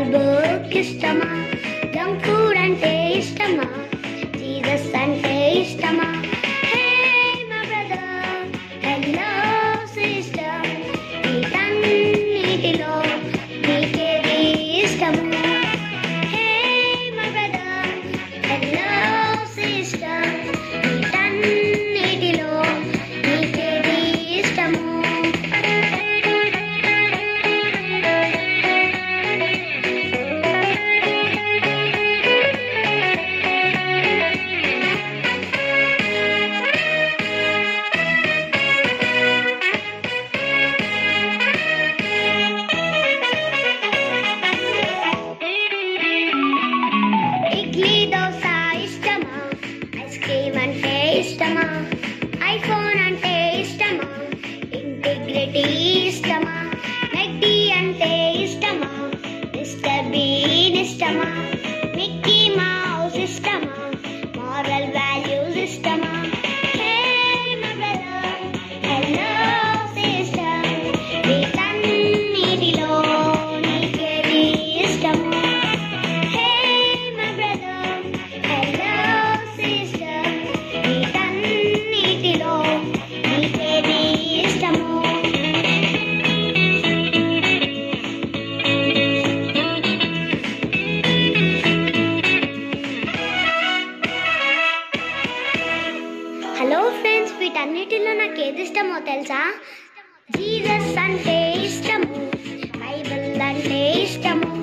Book ఇష్టమా junk food అంటే ఇష్టమా జీసస్ అంటే ఇష్టమా హే మా బ్రదర్ హలో సిస్టర్ వీటన్నిటిలో నీకేది ఇష్టము హే మా బ్రదర్ హలో సిస్టర్ వీటన్నిటిలో నీకేది ఇష్టము ఇడ్లీ దోశ ఇష్టమా ఐస్ క్రీమ్ అంటే ఇష్టమా ఐఫోన్ అంటే ఇష్టమా ఇంటిగ్రిటీ ఇష్టమా మెక్డీ అంటే ఇష్టమా మిస్టర్ బీన్ ఇష్టమా మిక్కీ మౌస్ ఇష్టమా మారల్ వాల్యూస్ ఇష్టమా హే మా బ్రదర్ హలో సిస్టర్ వీటన్నిటిలో నీకేది ఇష్టము Hey, my brother, hello, sister. వీటన్నిటిలో నీకేది ఇష్టము హలో ఫ్రెండ్స్ వీటన్నిటిలో నాకు ఏది ఇష్టమో తెలుసా జీసస్ అంటే ఇష్టము బైబిల్ అంటే ఇష్టము